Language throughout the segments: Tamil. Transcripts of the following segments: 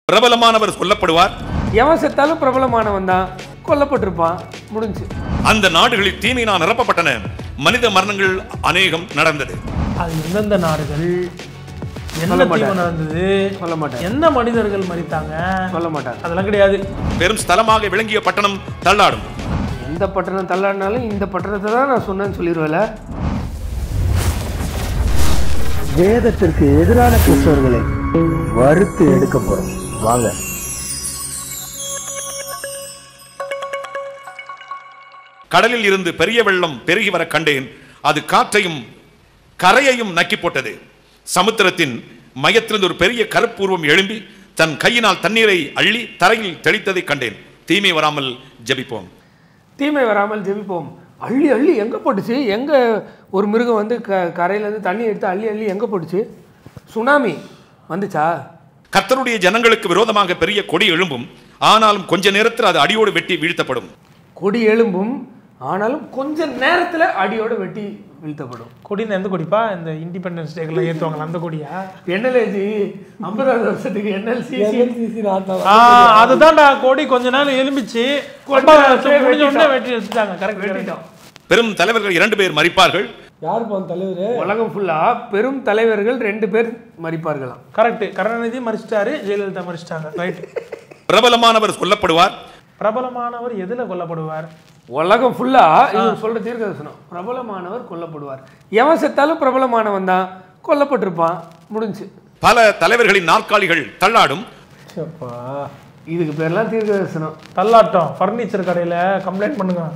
பிரபலமானவர் கொல்லப்படுவார் எவன் செத்தாலும் பிரபலமானவன் தான் கொல்லப்பட்டிருப்பான் முடிஞ்சு அந்த நாடுகளில் தீமையினால் நிரப்பப்பட்டன மனித மரணங்கள் அநேகம் நடந்தது அது எந்தெந்த நாடுகள் என்ன சொல்ல மாட்டார். தீமை நடந்தது சொல்ல மாட்டேன் என்ன மனிதர்கள் மறித்தாங்க சொல்ல மாட்டாங்க அதெல்லாம் கிடையாது பெரும் ஸ்தலமாக விளங்கிய பட்டணம் தள்ளாடும் எந்த பட்டணம் தள்ளாடினாலும் இந்த பட்டணத்தை தான் நான் சொன்னேன்னு சொல்லிடுவேல வேதத்திற்கு எதிரான கிறிஸ்தவர்களை வறுத்து எடுக்க போறோம் வாங்க கடலில் இருந்து பெரிய வெள்ளம் பெருகி வர கண்டேன் அது காற்றையும் கரையையும் நக்கி போட்டது சமுத்திரத்தின் மையத்திலிருந்து ஒரு பெரிய கருப்பூர்வம் எழும்பி தன் கையினால் தண்ணீரை அள்ளி தரையில் தெளித்ததை கண்டேன் தீமை வராமல் ஜெபிப்போம் தீமை வராமல் ஜெபிப்போம் அள்ளி அள்ளி எங்கே போட்டுச்சு எங்கே ஒரு மிருகம் வந்து க கரையிலேருந்து தண்ணி எடுத்து அள்ளி அள்ளி எங்கே போட்டுச்சு சுனாமி வந்துச்சா கர்த்தருடைய ஜனங்களுக்கு விரோதமாக பெரிய கொடி எழும்பும் ஆனாலும் கொஞ்ச நேரத்தில் அது அடியோடு வெட்டி வீழ்த்தப்படும் கொடி எழும்பும் ஆனாலும் கொஞ்ச நேரத்தில் அடியோடு வெட்டி வீழ்த்தப்படும் கொடின்னு எந்த கொடிப்பா இந்த இண்டிபெண்டன்ஸ் டேக்கெல்லாம் ஏற்றுவாங்களா அந்த கொடியா என்எல்ஏஜி ஐம்பதாவது வருஷத்துக்கு என்எல்சி ஆ, அதுதான்டா கொடி கொஞ்ச நாள் எலும்பிச்சு கொஞ்ச கொஞ்ச நேரத்திலே முடிஞ்ச உடனே வெட்டிட்டோம். வெட்டி எடுத்துட்டாங்க கரெக்ட் வெட்டிட்டோம் பெரும் தலைவர்கள் இரண்டு பேர் மறிப்பார்கள் யாருப்பா தலைவர் உலகம் ஃபுல்லா பெரும் தலைவர்கள் ரெண்டு பேர் மறிப்பார்களாம் கரெக்ட் கருணாநிதி மறிச்சிட்டாரு ஜெயலலிதா மறிச்சிட்டாங்க ரைட் பிரபலமானவர் கொல்லப்படுவார் பிரபலமானவர் எதுல கொல்லப்படுவார் உலகம் ஃபுல்லா இவங்க சொல்ற தீர்க்கதரிசனம் பிரபலமானவர் கொல்லப்படுவார் எவன் செத்தாலும் பிரபலமானவன் தான் கொல்லப்பட்டிருப்பான் முடிஞ்சு பல தலைவர்களின் நாற்காலிகள் தள்ளாடும் இதுக்கு பேர்லாம் தீர்க்கதரிசனம் தள்ளாட்டம் ஃபர்னிச்சர் கடையில கம்ப்ளைண்ட் பண்ணுங்க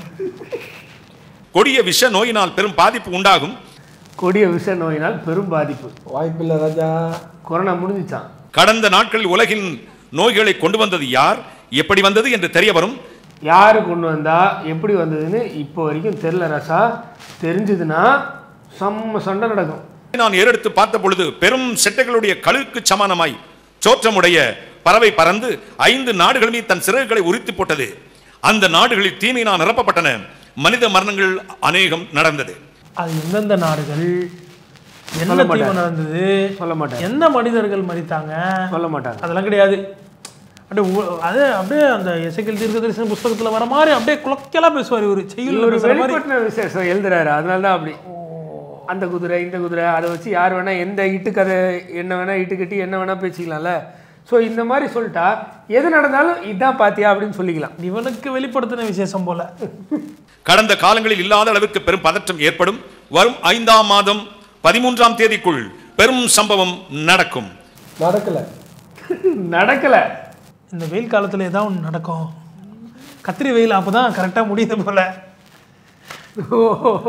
கொடிய விஷ நோயினால் பெரும் பாதிப்பு உண்டாகும் கொடிய விஷ நோயினால் பெரும் பாதிப்பு வாய்ப்பில்லை ராஜா கொரோனா முடிஞ்சிச்சான் கடந்த நாட்களில் உலகின் நோய்களை கொண்டு வந்தது யார் எப்படி வந்தது என்று தெரிய வரும் யாரு கொண்டு வந்தா எப்படி வந்ததுன்னு இப்போ வரைக்கும் தெரில ரசா தெரிஞ்சதுன்னா செம்ம சண்டை நடக்கும் நான் ஏறெடுத்து பார்த்த பொழுது பெரும் செட்டைகளுடைய கழுக்கு சமானமாய் சோற்றமுடைய பறவை பறந்து ஐந்து நாடுகளுமே தன் சிறகுகளை உரித்து போட்டது அந்த நாடுகளில் தீமையினால் நிரப்பப்பட்டன மனித மரணங்கள் அநேகம் நடந்தது அது எந்தெந்த நாடுகள் என்ன சொல்ல தீமை மாட்டேன். நடந்தது சொல்ல மாட்டேன் என்ன மனிதர்கள் மறித்தாங்க சொல்ல மாட்டாங்க அதெல்லாம் கிடையாது அப்படியே உ- அது அப்படியே அந்த எசைக்கல் தீர்க்கதரிசன புஸ்தகத்துல வர மாதிரி அப்படியே குலக்கெல்லாம் பேசுவார் இவரு செய்யுள் இவர் பேசுற மாதிரி வெளிப்பட்டின விசேஷம் எழுதுறாரு அதனால தான் அப்படி அந்த குதிரை இந்த குதிரை அதை வச்சு யார் வேணா எந்த இட்டு கதை என்ன வேணா இட்டு கட்டி என்ன வேணா பேசிக்கலாம்ல ஸோ இந்த மாதிரி சொல்லிட்டா எது நடந்தாலும் இதான் பாத்தியா அப்படின்னு சொல்லிக்கலாம் இவனுக்கு வெளிப்படுத்தின விசேஷம் போல கடந்த காலங்களில் இல்லாத அளவுக்கு பெரும் பதற்றம் ஏற்படும் வரும் ஐந்தாம் மாதம் பதிமூன்றாம் தேதிக்குள் பெரும் சம்பவம் நடக்கும் நடக்கல நடக்கல இந்த வெயில் காலத்துல ஏதாவது ஒன்று நடக்கும் கத்திரி வெயில் அப்பதான் கரெக்டா முடியுது போல ஓ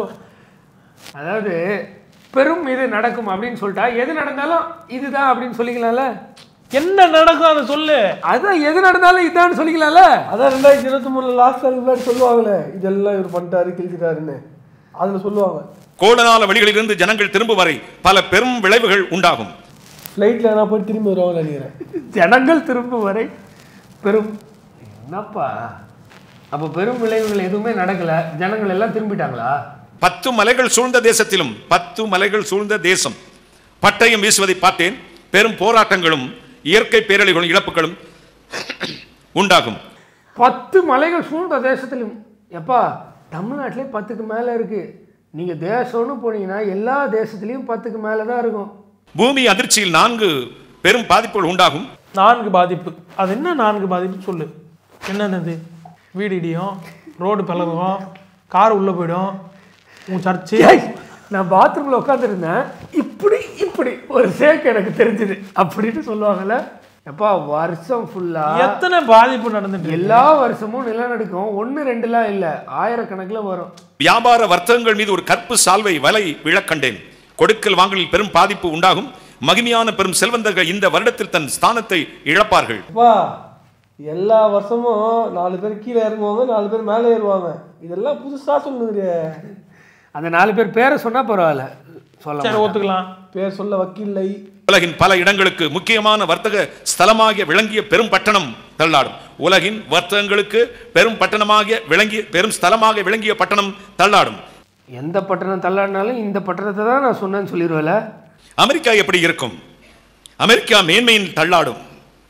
அதாவது பெரும் இது நடக்கும் அப்படின்னு சொல்லிட்டா எது நடந்தாலும் இதுதான் அப்படின்னு சொல்லிக்கலாம்ல என்ன நடக்கும் அதை சொல்லு அதான் எது நடந்தாலும் இதான்னு சொல்லிக்கலாம்ல அதான் ரெண்டாயிரத்தி இருபத்தி மூணுல லாஸ்ட் அதுக்கு முன்னாடி சொல்லுவாங்களே இதெல்லாம் இவர் பண்ணிட்டாரு கிழிச்சிட்டாருன்னு அதுல சொல்லுவாங்க கோடநாள வழிகளிலிருந்து ஜனங்கள் திரும்பும் வரை பல பெரும் விளைவுகள் உண்டாகும் ஃப்ளைட்ல நான் போய் திரும்பி வருவாங்கன்னு நினைக்கிறேன் ஜனங்கள் திரும்பும் வரை பெரும் என்னப்பா அப்போ பெரும் விளைவுகள் எதுவுமே நடக்கல ஜனங்கள் எல்லாம் திரும்பிட்டாங்களா பத்து மலைகள் சூழ்ந்த தேசத்திலும் பத்து மலைகள் சூழ்ந்த தேசம் பட்டயம் வீசுவதை பார்த்தேன் பெரும் போராட்டங்களும் இயற்கை பேரழிகளும் இழப்புகளும் உண்டாகும் பத்து மலைகள் சூழ்ந்த தேசத்திலும் எப்பா தமிழ்நாட்டிலே பத்துக்கு மேலே இருக்கு நீங்க தேசம்னு போனீங்கன்னா எல்லா தேசத்துலேயும் பத்துக்கு மேலே தான் இருக்கும் பூமி அதிர்ச்சியில் நான்கு பெரும் பாதிப்புகள் உண்டாகும் நான்கு பாதிப்பு அது என்ன நான்கு பாதிப்பு சொல்லு என்னென்னது வீடு இடியும் ரோடு பழகும் கார் உள்ள போயிடும் உன் சர்ச்சு ஏய், நான் பாத்ரூமில் உட்காந்துருந்தேன் இப்படி இப்படி ஒரு சேக் எனக்கு தெரிஞ்சுது அப்படின்னு சொல்லுவாங்கல்ல எப்பா வருஷம் ஃபுல்லா எத்தனை பாதிப்பு நடந்துட்டு இருக்கு? எல்லா வருஷமும் நிலநடுக்கம் ஒன்று ரெண்டுலாம் இல்லை ஆயிரக்கணக்கில் வரும் வியாபார வர்த்தகங்கள் மீது ஒரு கற்பு சால்வை வலை விழக்கண்டேன் கொடுக்கல் வாங்கலில் பெரும் பாதிப்பு உண்டாகும் மகிமையான பெரும் செல்வந்தர்கள் இந்த வருடத்தில் தன் ஸ்தானத்தை இழப்பார்கள் அப்பா எல்லா வருஷமும் நாலு பேர் கீழே இறங்குவாங்க நாலு பேர் மேலே ஏறுவாங்க இதெல்லாம் புதுசா சொல்லுங்கிறிய அந்த நாலு பேர் பேரை சொன்னா பரவாயில்ல சொல்ல சரி ஒத்துக்கலாம் பேர் சொல்ல வக்கீல்லை உலகின் பல இடங்களுக்கு முக்கியமான வர்த்தக ஸ்தலமாக விளங்கிய பெரும் பட்டணம் தள்ளாடும் உலகின் வர்த்தகங்களுக்கு பெரும் பட்டணமாக விளங்கிய பெரும் ஸ்தலமாக விளங்கிய பட்டணம் தள்ளாடும் எந்த பட்டணம் தள்ளாடினாலும் இந்த பட்டணத்தை தான் நான் சொன்னேன்னு சொல்லிடுவேல அமெரிக்கா எப்படி இருக்கும் அமெரிக்கா மேன்மையின் தள்ளாடும்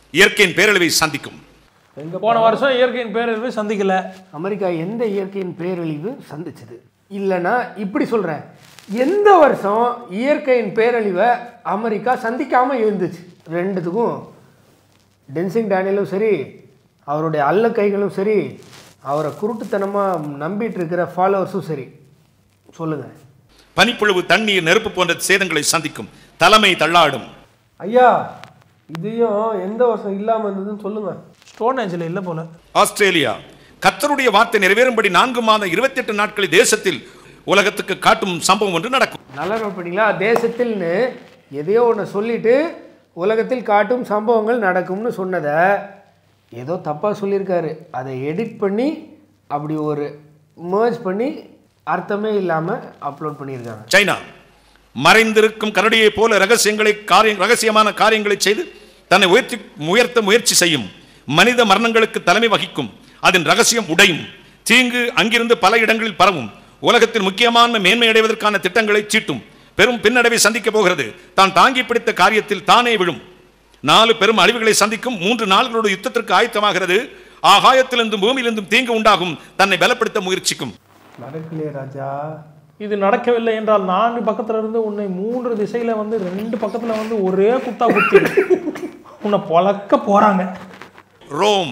இயற்கையின் பேரழிவை சந்திக்கும் எங்க போன வருஷம் இயற்கையின் பேரழிவை சந்திக்கல அமெரிக்கா எந்த இயற்கையின் பேரழிவு சந்திச்சது இல்லைன்னா இப்படி சொல்கிறேன் எந்த வருஷம் இயற்கையின் பேரழிவை அமெரிக்கா சந்திக்காமல் இருந்துச்சு ரெண்டுத்துக்கும் டென்சிங் டேனியலும் சரி அவருடைய அல்ல கைகளும் சரி அவரை குருட்டுத்தனமாக நம்பிட்டு இருக்கிற ஃபாலோவர்ஸும் சரி சொல்லுங்கள் பனிப்பொழிவு தண்ணீர் நெருப்பு போன்ற சேதங்களை சந்திக்கும் தலைமை தள்ளாடும் ஐயா இதையும் எந்த வருஷம் இல்லாம இருந்ததுன்னு சொல்லுங்க ஸ்டோன் ஏஜில் இல்லை போல ஆஸ்திரேலியா கர்த்தருடைய வார்த்தை நிறைவேறும்படி நான்கு மாதம் இருபத்தி எட்டு நாட்களில் தேசத்தில் உலகத்துக்கு காட்டும் சம்பவம் ஒன்று நடக்கும் நல்லா நோட் பண்ணீங்களா தேசத்தில்னு எதையோ ஒன்று சொல்லிட்டு உலகத்தில் காட்டும் சம்பவங்கள் நடக்கும்னு சொன்னதை ஏதோ தப்பாக சொல்லியிருக்காரு அதை எடிட் பண்ணி அப்படி ஒரு merge பண்ணி அர்த்தமே இல்லாமல் அப்லோட் பண்ணியிருக்காங்க சைனா மறைந்திருக்கும் கரடியைப் போல ரகசியங்களை காரியம் ரகசியமான காரியங்களை செய்து தன்னை உயர்த்தி உயர்த்த முயற்சி செய்யும் மனித மரணங்களுக்கு தலைமை வகிக்கும் அதன் ரகசியம் உடையும் தீங்கு அங்கிருந்து பல இடங்களில் பரவும் உலகத்தில் முக்கியமான மேன்மை அடைவதற்கான திட்டங்களை சீட்டும் பெரும் பின்னடைவை சந்திக்கப் போகிறது தான் தாங்கி பிடித்த காரியத்தில் தானே விழும் நாலு பெரும் அழிவுகளை சந்திக்கும் மூன்று நாள்களோட யுத்தத்திற்கு ஆயத்தமாகிறது ஆகாயத்திலிருந்தும் பூமியிலிருந்தும் தீங்கு உண்டாகும் தன்னை பலப்படுத்த முயற்சிக்கும் நடக்கலையே ராஜா இது நடக்கவில்லை என்றால் நான்கு பக்கத்துல இருந்து உன்னை மூன்று திசையில வந்து ரெண்டு பக்கத்துல வந்து ஒரே குத்தா குத்தி உன்னை பொழக்க போறாங்க ரோம்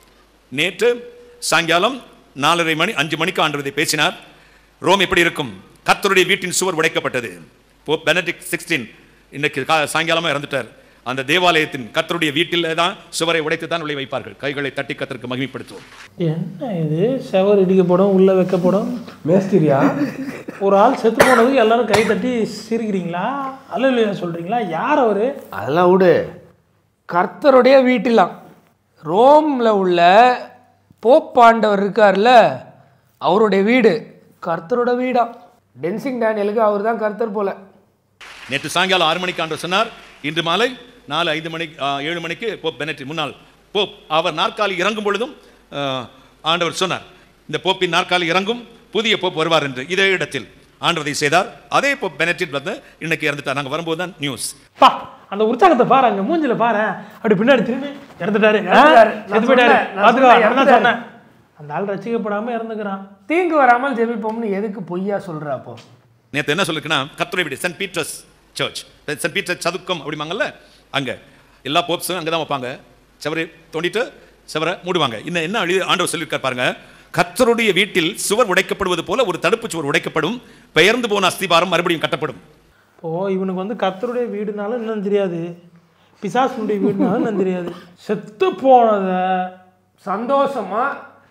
நேற்று சாயங்காலம் நாலரை மணி அஞ்சு மணிக்கு ஆண்டவரை பேசினார் ரோம் எப்படி இருக்கும் கர்த்தருடைய வீட்டின் சுவர் உடைக்கப்பட்டது போப் பெனடிக் சிக்ஸ்டீன் இன்னைக்கு கா- சாயங்காலமா இறந்துட்டார் அந்த தேவாலயத்தின் கர்த்தருடைய வீட்டில் தான் சுவரை உடைத்து தான் உள்ளே வைப்பார்கள் கைகளை தட்டி கத்தருக்கு மகிமைப்படுத்துவோம் என்ன இது செவர் இடிக்கப்படும் உள்ள வைக்கப்படும் மேஸ்திரியா ஒரு ஆள் செத்து போனதுக்கு எல்லாரும் கை தட்டி சிரிக்கிறீங்களா அல்ல சொல்றீங்களா யார் அவரு அதெல்லாம் விடு கர்த்தருடைய வீட்டிலாம் ரோமில் உள்ள போப்பாண்டவர் இருக்கார்ல அவருடைய வீடு கர்த்தரோட வீடா டென்சிங் டேனியலுக்கு அவர் தான் கர்த்தர் போல நேற்று சாயங்காலம் ஆறு மணிக்கு ஆண்டவர் சொன்னார் இன்று மாலை நாலு ஐந்து மணி ஆ, ஏழு மணிக்கு போப் பெனட் முன்னாள் போப் அவர் நாற்காலி இறங்கும் பொழுதும் ஆ, ஆண்டவர் சொன்னார் இந்த போப்பின் நாற்காலி இறங்கும் புதிய போப் வருவார் என்று இதே இடத்தில் ஆண்டவரை செய்தார் அதே போப் பெனட்டிட் வந்து இன்னைக்கு இறந்துட்டார் நாங்கள் வரும்போது தான் நியூஸ் பா அந்த உற்சாகத்தை பாரு அங்க மூஞ்சில பாரு அப்படி பின்னாடி திரும்பி இறந்துட்டாரு ஆ, இறந்துட்டாரு. நான் செத்து போயிட்டாரு சொன்னேன், நான் பாத்துக்கோ சொன்னேன், நான் தான் இறந்துட்டாரு. சொன்னேன் அந்த ஆள் ரசிக்கப்படாம இறந்துக்கிறான் தீங்கு வராமல் ஜெபிப்போம்னு எதுக்கு பொய்யா சொல்ற அப்போ நேற்று என்ன சொல்லிருக்குன்னா கத்துரை வீடு saint Peter's church saint Peter சதுக்கம் அப்படிம்பாங்கல்ல அங்கே எல்லா போப்ஸும் அங்கே தான் வைப்பாங்க செவரை தோண்டிட்டு செவரை மூடுவாங்க இன்னும் என்ன அழி ஆண்டவர் சொல்லியிருக்கார் பாருங்க கர்த்தருடைய வீட்டில் சுவர் உடைக்கப்படுவது போல ஒரு தடுப்பு சுவர் உடைக்கப்படும் பெயர்ந்து போன அஸ்திபாரம் மறுபடியும் கட்டப்படும் இப்போ இவனுக்கு வந்து கர்த்தருடைய வீடுனாலும் என்னன்னு தெரியாது பிசாசுடைய வீடுனாலும் என்னன்னு தெரியாது செத்து போனதை சந்தோஷமா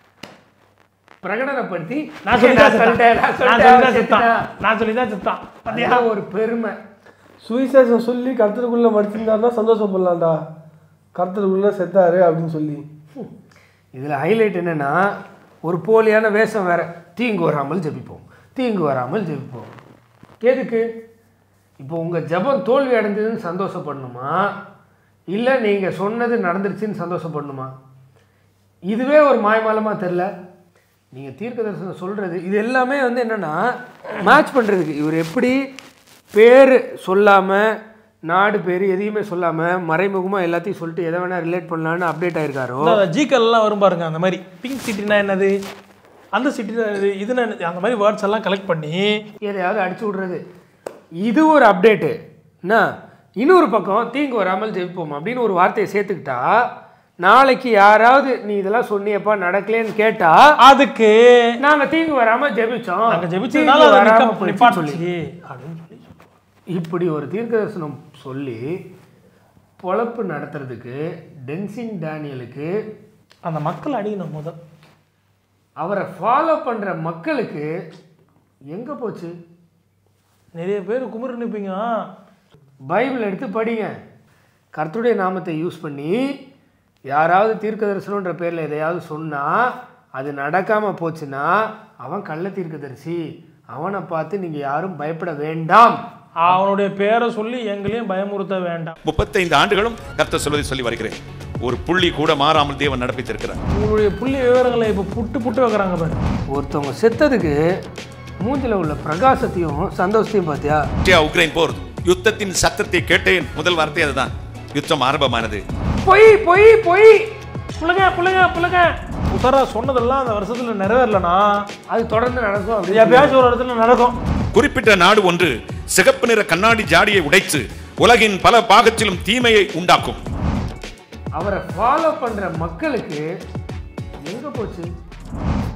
பிரகடனப்படுத்தி நான் சொல்லி தான் செத்தான் நான் நான் சொல்லிட்டேன், சொல்லி தான் செத்தான் செத்துட்டான். நான் சொல்லி தான் செத்தான் பாத்தியா அதுதான் ஒரு பெருமை சுவிசேஷம் சொல்லி கர்த்தருக்குள்ள மடிச்சிருந்தாருன்னா சந்தோஷப்படலாம்டா கர்த்தருக்குள்ள செத்தாரு அப்படின்னு சொல்லி இதில் ஹைலைட் என்னன்னா ஒரு போலியான வேஷம் வேற தீங்கு வராமல் ஜெபிப்போம் தீங்கு வராமல் ஜெபிப்போம் எதுக்கு இப்போ உங்கள் ஜெபம் தோல்வி அடைஞ்சதுன்னு சந்தோஷப்படணுமா இல்லை நீங்கள் சொன்னது நடந்துருச்சுன்னு சந்தோஷப்படணுமா இதுவே ஒரு மாயமாலமாக தெரில நீங்கள் தீர்க்க தரிசனம் சொல்கிறது இது எல்லாமே வந்து என்னென்னா மேட்ச் பண்ணுறதுக்கு இவர் எப்படி பேர் சொல்லாமல் நாடு பேர் எதையுமே சொல்லாமல் மறைமுகமாக எல்லாத்தையும் சொல்லிட்டு எதை வேணால் ரிலேட் பண்ணலான்னு அப்டேட் ஆயிருக்காரோ ஜிக்கல்லாம் வரும் பாருங்க அந்த மாதிரி பிங்க் சிட்டினா என்னது அந்த சிட்டினா என்னது இதுனா என்னது அந்த மாதிரி வேர்ட்ஸ் எல்லாம் கலெக்ட் பண்ணி எதையாவது அடிச்சு விட்றது இது ஒரு அப்டேட்டு என்ன இன்னொரு பக்கம் தீங்கு வராமல் ஜெயிப்போம் அப்படின்னு ஒரு வார்த்தையை சேர்த்துக்கிட்டா நாளைக்கு யாராவது நீ இதெல்லாம் சொன்னியப்பா நடக்கலேன்னு கேட்டா அதுக்கு நாங்க தீங்கு வராம ஜெபிச்சோம் நாங்க தீங்கு ஜெபிச்சதுனால அதை வராம நிக்க- போயிடுச்சுன்னு நிப்பாட்டுச்சு சொல்லி அப்படின்னு சொல்லி இப்படி ஒரு தீர்க்க தரிசனம் சொல்லி பொழப்பு நடத்துறதுக்கு டென்சிங் டேனியலுக்கு அந்த மக்கள் அடிக்கணும் முத அவரை ஃபாலோ பண்ற மக்களுக்கு எங்க போச்சு நிறைய பேர் குமுறு நிற்பீங்க பைபிள் எடுத்து படிங்க கர்த்தருடைய நாமத்தை யூஸ் பண்ணி யாராவது தீர்க்க தரிசனன்ற பேரில் எதையாவது சொன்னால் அது நடக்காமல் போச்சுன்னா அவன் கள்ள தீர்க்கதரிசி அவனை பார்த்து நீங்கள் யாரும் பயப்பட வேண்டாம் அவனுடைய பேரை சொல்லி எங்களையும் பயமுறுத்த வேண்டாம் முப்பத்தைந்து ஆண்டுகளும் கர்த்தர் சொல்வதை சொல்லி வருகிறேன் ஒரு புள்ளி கூட மாறாமல் தேவன் நடப்பித்திருக்கிறார் உங்களுடைய புள்ளி விவரங்களை இப்போ புட்டு புட்டு வைக்கிறாங்க பாரு ஒருத்தவங்க செத்ததுக்கு மூஞ்சில உள்ள பிரகாசத்தையும் சந்தோஷத்தையும் பார்த்தியா ரஷ்யா உக்ரைன் போர் யுத்தத்தின் சத்தத்தை கேட்டேன் முதல் வார்த்தை அதுதான் யுத்தம் ஆரம்பமானது பொய் பொய் பொய் புள்ளுங்க புள்ளுங்க புள்ளுங்க உத்தரா சொன்னதெல்லாம் அந்த வருஷத்துல நிறைவேறலனா அது தொடர்ந்து நடக்கும் அது அப்படி எப்பயாச்சும் ஒரு இடத்துல நடக்கும் குறிப்பிட்ட நாடு ஒன்று சிகப்பு நிற கண்ணாடி ஜாடியை உடைத்து உலகின் பல பாகத்திலும் தீமையை உண்டாக்கும் அவரை ஃபாலோ பண்ற மக்களுக்கு எங்க போச்சு